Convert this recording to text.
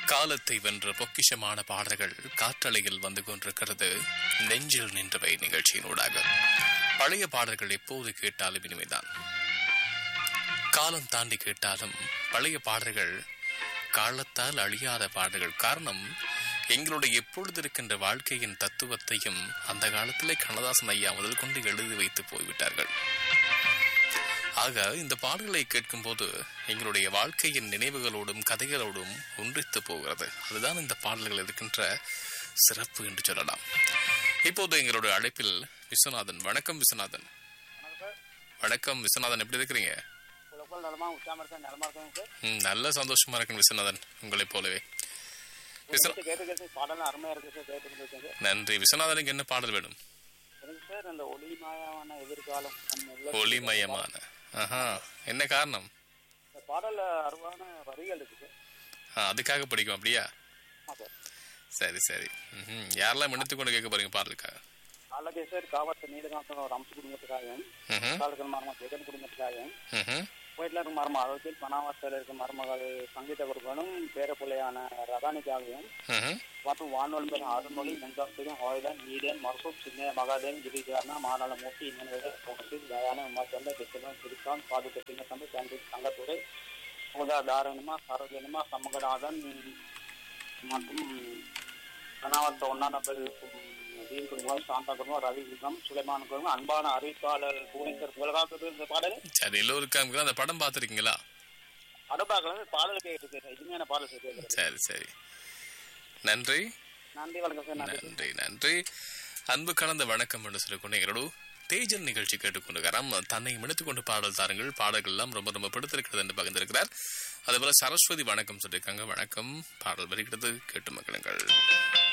காலத்தை வென்ற பொக்கிஷமான பாடல்கள் காற்றலையில் வந்து கொண்டிருக்கிறது நெஞ்சில் நின்றவை நிகழ்ச்சியினூடாக பழைய பாடல்கள் எப்போது கேட்டாலும் இனிமைதான் காலம் தாண்டி கேட்டாலும் பழைய பாடல்கள் காலத்தால் அழியாத பாடல்கள் காரணம் எங்களுடைய எப்பொழுது இருக்கின்ற வாழ்க்கையின் தத்துவத்தையும் அந்த காலத்திலே கண்ணதாசன் ஐயா முதல் கொண்டு எழுதி வைத்து போய்விட்டார்கள் ஆக இந்த பாடல்களை கேட்கும்போது எங்களுடைய வாழ்க்கையின் நினைவுகளோடும் கதைகளோடும் ஒன்றித்து போகிறது அதுதான் இந்த பாடல்கள் இருக்கின்ற சிறப்பு என்று சொல்லலாம் இப்போது எங்களுடைய அழைப்பில் விஸ்வநாதன் வணக்கம் விஸ்வநாதன் வணக்கம் விஸ்வநாதன் எப்படி இருக்கிறீங்க உலகம் நலமா உச்சாம இருக்கேன் நலமா இருக்கேன் சார் ம், நல்ல சந்தோஷமா இருக்கேன் விஸ்வநாதன் உங்களைப் போலவே விஸ்வ- கேட்டு கேட்டு கேட்டு பாடலாம் அருமையா இருக்கு சார் கேட்டு இருக்கேன் சார் நன்றி விஸ்வநாதனுக்கு என்ன பாடல் வேணும் எனக்கு சார் அந்த ஒளிமயமான எதிர்காலம் நம்ம உள்ள ஒளிமயமான ஆஹா என்ன காரணம் இந்த பாடல்ல அருவான வரிகள் இருக்கு சார் ஆ, அதுக்காக பிடிக்கும் அப்படியா ஆமா சார் சரி சரி ம்ஹும். யாரெல்லாம் எடுத்து கொண்டு கேட்க போறீங்க பாடலுக்காக అలాగే సార్ కావచ్చు నీలకాంతం రంశ குடும்பத்துக்காகவும் ம்ஹும். காலத்தில் மருமக ஜெகன் குடும்பத்துக்காகவும் ம்ஹும். வீட்டில் இருக்கும் மரும ஆரோக்கியம் பணாவஸ்தையில் இருக்கும் மருமகள் சங்கீத குருக்களும் பேரப்பிள்ளையான ரதானிக்காகவும் ம்ஹும். மற்றும் வானொலி அருள்மொழி நெஞ்சாஸ்திரியம் ஹோய்தான் ஈடன் மர்சூப் சின்ன மகாதேவன் கிரிஜானா மாநாள மூர்த்தி இன்னொரு போகசி தயான உமாச்சந்த கிருஷ்ணன் சிறுகான் பாதுக சிங்கத்தம்பி தந்தை தங்கத்துறை உதா தாரணமா சரோஜனமா சமகநாதன் மற்றும் கனாவத்த ஒன்னான பேர் தீன் குடும்பம் சாந்தா குடும்பம் ரவி குடும்பம் சுலைமான் குடும்பம் அன்பான அறிவிப்பாளர் புவனேஸ்வர் புகழகாக்கு இந்த பாடல் சரி எல்லோருக்கும் அந்த படம் பார்த்துருக்கீங்களா அடுப்பாக்கள் பாடல் கேட்டு இனிமையான பாடல் கேட்டு சரி சரி நன்றி நன்றி வணக்கம் சார் நன்றி நன்றி நன்றி அன்பு கலந்த வணக்கம் என்று சொல்லிக்கொண்டு எங்களோட தேஜல் நிகழ்ச்சி கேட்டுக்கொண்டிருக்கிறார் தன்னை மினித்துக் கொண்டு பாடல் தாருங்கள் பாடல்கள் எல்லாம் ரொம்ப ரொம்ப பிடித்திருக்கிறது என்று பகிர்ந்திருக்கிறார் அதேபோல சரஸ்வதி வணக்கம் சொல்லியிருக்காங்க வணக்கம் பாடல் வருகிறது கேட்டு மகிழுங்கள்